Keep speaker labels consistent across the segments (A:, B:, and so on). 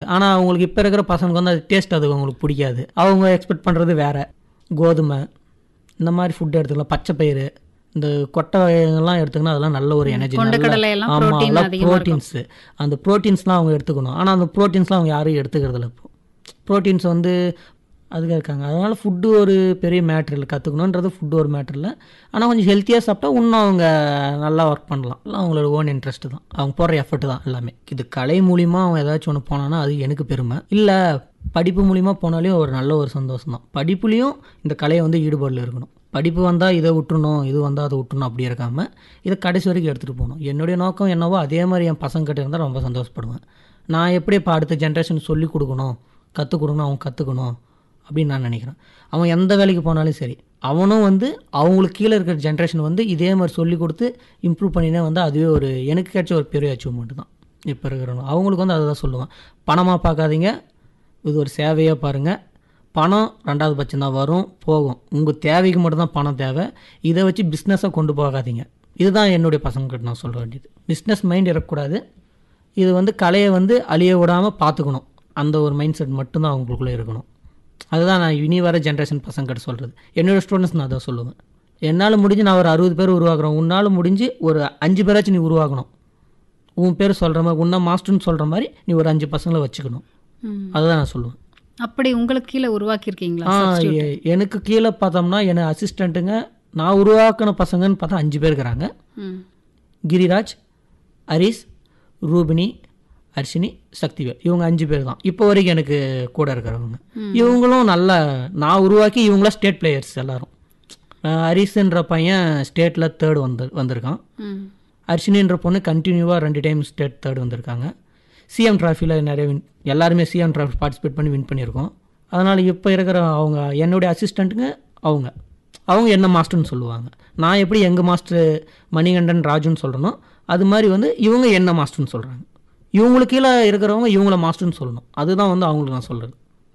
A: ஆனால் அவங்களுக்கு இப்போ இருக்கிற பசங்களுக்கு வந்து அது டேஸ்ட் அது அவங்களுக்கு பிடிக்காது அவங்க எக்ஸ்பெக்ட் பண்ணுறது வேற கோதுமை இந்த மாதிரி ஃபுட் எடுத்துக்கலாம் பச்சை பயிறு இந்த கொட்டை வகைகள்லாம் எடுத்துக்கணும் அதெல்லாம் நல்ல ஒரு எனர்ஜி
B: கொண்டக்கடலை எல்லாம் protein அதிகமா இருக்கும்.
A: ப்ரோட்டீன்ஸ் அந்த ப்ரோட்டீன்ஸ்லாம் அவங்க எடுத்துக்கணும் ஆனால் அந்த ப்ரோட்டீன்ஸ்லாம் அவங்க யாரும் எடுத்துக்கிறது இல்லை இப்போ ப்ரோட்டீன்ஸ் வந்து அதுக்காக இருக்காங்க அதனால் ஃபுட்டு ஒரு பெரிய மேட்ரு இல்லை கற்றுக்கணுன்றது ஃபுட்டு ஒரு மேட்ரு இல்லை ஆனால் கொஞ்சம் ஹெல்த்தியாக சாப்பிட்டா இன்னும் அவங்க நல்லா ஒர்க் பண்ணலாம் எல்லாம் அவங்களோட ஓன் இன்ட்ரெஸ்ட் தான் அவங்க போடுற எஃபர்ட் தான் எல்லாமே இது கலை மூலிமா அவங்க ஏதாச்சும் ஒன்று போனான்னா அது எனக்கு பெருமை இல்லை படிப்பு மூலிமா போனாலையும் ஒரு நல்ல ஒரு சந்தோஷம் தான் படிப்புலேயும் இந்த கலையை வந்து ஈடுபாடில் இருக்கணும் படிப்பு வந்தால் இதை விட்டுறணும் இது வந்தால் அதை விட்டுறணும் அப்படி இருக்காமல் இதை கடைசி வரைக்கும் எடுத்துகிட்டு போகணும் என்னுடைய நோக்கம் என்னவோ அதே மாதிரி என் பசங்க கிட்ட இருந்தால் ரொம்ப சந்தோஷப்படுவேன் நான் எப்படி இப்போ அடுத்த ஜென்ரேஷன் சொல்லி கொடுக்கணும் கற்றுக் கொடுக்கணும் அவங்க கற்றுக்கணும் அப்படின்னு நான் நினைக்கிறேன் அவன் எந்த வேலைக்கு போனாலும் சரி அவனும் வந்து அவங்களுக்கு கீழே இருக்கிற ஜென்ரேஷன் வந்து இதே மாதிரி சொல்லி கொடுத்து இம்ப்ரூவ் பண்ணினே வந்து அதுவே ஒரு எனக்கு கிடைச்ச ஒரு பெரிய அச்சீவ்மெண்ட் தான் இப்போ இருக்கிறவங்க அவங்களுக்கு வந்து அதை தான் சொல்லுவேன் பணமாக பார்க்காதீங்க இது ஒரு சேவையாக பாருங்கள் பணம் ரெண்டாவது பட்சம் தான் வரும் போகும் உங்கள் தேவைக்கு மட்டும்தான் பணம் தேவை இதை வச்சு பிஸ்னஸை கொண்டு போகாதீங்க இதுதான் என்னுடைய பசங்கக்கிட்ட நான் சொல்ல வேண்டியது பிஸ்னஸ் மைண்ட் இருக்கக்கூடாது இது வந்து கலையை வந்து அழிய விடாமல் பார்த்துக்கணும் அந்த ஒரு மைண்ட் செட் மட்டும்தான் அவங்களுக்குள்ளே இருக்கணும் அதுதான் நான் இனி வர ஜென்ரேஷன் பசங்கிட்ட சொல்கிறது என்னோடய ஸ்டூடெண்ட்ஸ் நான் அதான் சொல்லுவேன் என்னால் முடிஞ்சு நான் ஒரு அறுபது பேர் உருவாக்குறேன் உன்னால் முடிஞ்சு ஒரு அஞ்சு பேராச்சும் நீ உருவாக்கணும் உன் பேர் சொல்கிற மாதிரி உன்ன மாஸ்டர்னு சொல்கிற மாதிரி நீ ஒரு அஞ்சு பசங்களை வச்சுக்கணும்
B: ம்.
A: அதுதான் நான் சொல்லுவேன்
B: அப்படி உங்களுக்கு கீழே உருவாக்கியிருக்கீங்களா
A: ஆ எ- எனக்கு கீழே பார்த்தோம்னா என் அசிஸ்டண்ட்டுங்க நான் உருவாக்கின பசங்கன்னு பார்த்தா அஞ்சு பேர் இருக்கிறாங்க
B: ம்
A: கிரிராஜ் ஹரிஸ் ரூபினி அர்ஷினி சக்திவேல் இவங்க அஞ்சு பேர் தான் இப்போ வரைக்கும் எனக்கு கூட இருக்கிறவங்க இவங்களும் நல்ல நான் உருவாக்கி இவங்களாம் ஸ்டேட் பிளேயர்ஸ் எல்லாரும் அஹ் ஹரிஸ்ன்ற பையன் ஸ்டேட்டில் தேர்ட் வந்து வந்திருக்கான்
B: ம்
A: அர்ஷினின்ற பொண்ணு கண்டினியூவாக ரெண்டு டைம் ஸ்டேட் தேர்ட் வந்திருக்காங்க சிஎம் ட்ராஃபியில் நிறைய வின் எல்லாருமே சிஎம் ட்ராஃபி பார்ட்டிசிபேட் பண்ணி வின் பண்ணியிருக்கோம் அதனால் இப்போ இருக்கிற அவங்க என்னுடைய அசிஸ்டண்ட்டுங்க அவங்க அவங்க என்ன மாஸ்டர்னு சொல்லுவாங்க நான் எப்படி எங்கள் மாஸ்டர் மணிகண்டன் ராஜுன்னு சொல்கிறேனோ அது மாதிரி வந்து இவங்க என்ன மாஸ்டர்னு சொல்கிறாங்க இவங்களுக்கு கீழே இருக்கிறவங்க இவங்கள மாஸ்டர்னு சொல்லணும் அதுதான் வந்து அவங்களுக்கு நான் சொல்கிறது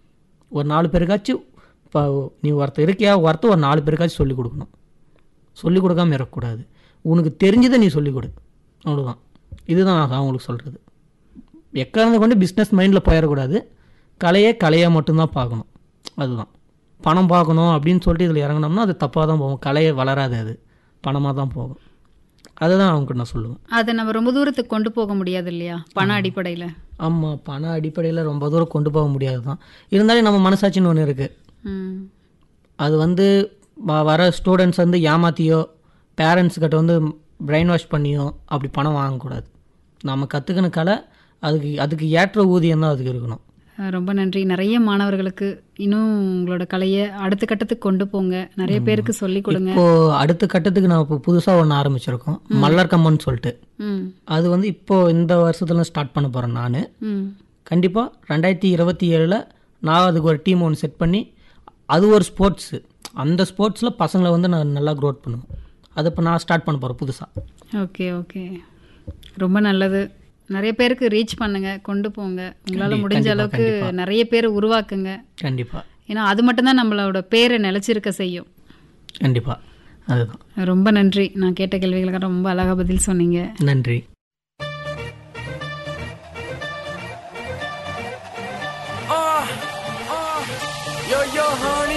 A: ஒரு நாலு பேருக்காச்சும் இப்போ நீ ஒருத்தர் இருக்கியா ஒருத்தர் ஒரு நாலு பேருக்காச்சும் சொல்லிக் கொடுக்கணும் சொல்லிக் கொடுக்காம இருக்கக்கூடாது உனக்கு தெரிஞ்சதை நீ சொல்லிக் கொடு அவ்வளோதான் இதுதான் நான் அவங்களுக்கு சொல்கிறது எக்காரணத்தை கொண்டு பிஸ்னஸ் மைண்டில் போயிடக்கூடாது கலையே கலையாக மட்டும்தான் பார்க்கணும் அதுதான் பணம் பார்க்கணும் அப்படின்னு சொல்லிட்டு இதில் இறங்கினோம்னா அது தப்பாக தான் போகும் கலையே வளராது அது பணமாக தான் போகும் அதுதான் அவங்ககிட்ட நான் சொல்லுவேன்
B: அதை நம்ம ரொம்ப தூரத்துக்கு கொண்டு போக முடியாது இல்லையா பண அடிப்படையில்
A: ஆமாம் பண அடிப்படையில் ரொம்ப தூரம் கொண்டு போக முடியாது தான் இருந்தாலும் நம்ம மனசாட்சின்னு ஒன்று இருக்குது
B: ம்
A: அது வந்து வ- வர ஸ்டூடெண்ட்ஸ் வந்து ஏமாத்தியோ பேரண்ட்ஸ் கிட்ட வந்து பிரெயின் வாஷ் பண்ணியோ அப்படி பணம் வாங்கக்கூடாது நம்ம கற்றுக்கின கலை அதுக்கு அதுக்கு ஏற்ற ஊதியம் தான் அதுக்கு இருக்கணும்
B: அஹ் ரொம்ப நன்றி நிறைய மாணவர்களுக்கு இன்னும் உங்களோட கலையை அடுத்த கட்டத்துக்கு கொண்டு போங்க நிறைய பேருக்கு சொல்லி கொடுங்க
A: இப்போ அடுத்த கட்டத்துக்கு நான் இப்போ புதுசாக ஒன்று ஆரம்பிச்சிருக்கோம் மல்லர் கம்மன் சொல்லிட்டு
B: ம்
A: அது வந்து இப்போ இந்த வருஷத்துல ஸ்டார்ட் பண்ண போகிறேன் நான்
B: ம்
A: கண்டிப்பாக ரெண்டாயிரத்தி இருபத்தி ஏழில் நான் அதுக்கு ஒரு டீம் ஒன்று செட் பண்ணி அது ஒரு ஸ்போர்ட்ஸு அந்த ஸ்போர்ட்ஸில் பசங்களை வந்து நான் நல்லா க்ரோத் பண்ணுவேன் அது இப்போ நான் ஸ்டார்ட் பண்ண போகிறேன் புதுசாக
B: ஓகே ஓகே ரொம்ப நல்லது நிறைய பேருக்கு ரீச் பண்ணுங்க கொண்டு போங்க உங்களால் முடிஞ்ச அளவுக்கு நிறைய பேரை உருவாக்குங்க
A: கண்டிப்பாக
B: ஏன்னா அது மட்டும்தான் நம்மளோட பேரை நிலைச்சிருக்க செய்யும்
A: கண்டிப்பாக அதுதான்
B: ரொம்ப நன்றி நான் கேட்ட கேள்விகளுக்கு ரொம்ப அழகா பதில் சொன்னீங்க
A: நன்றி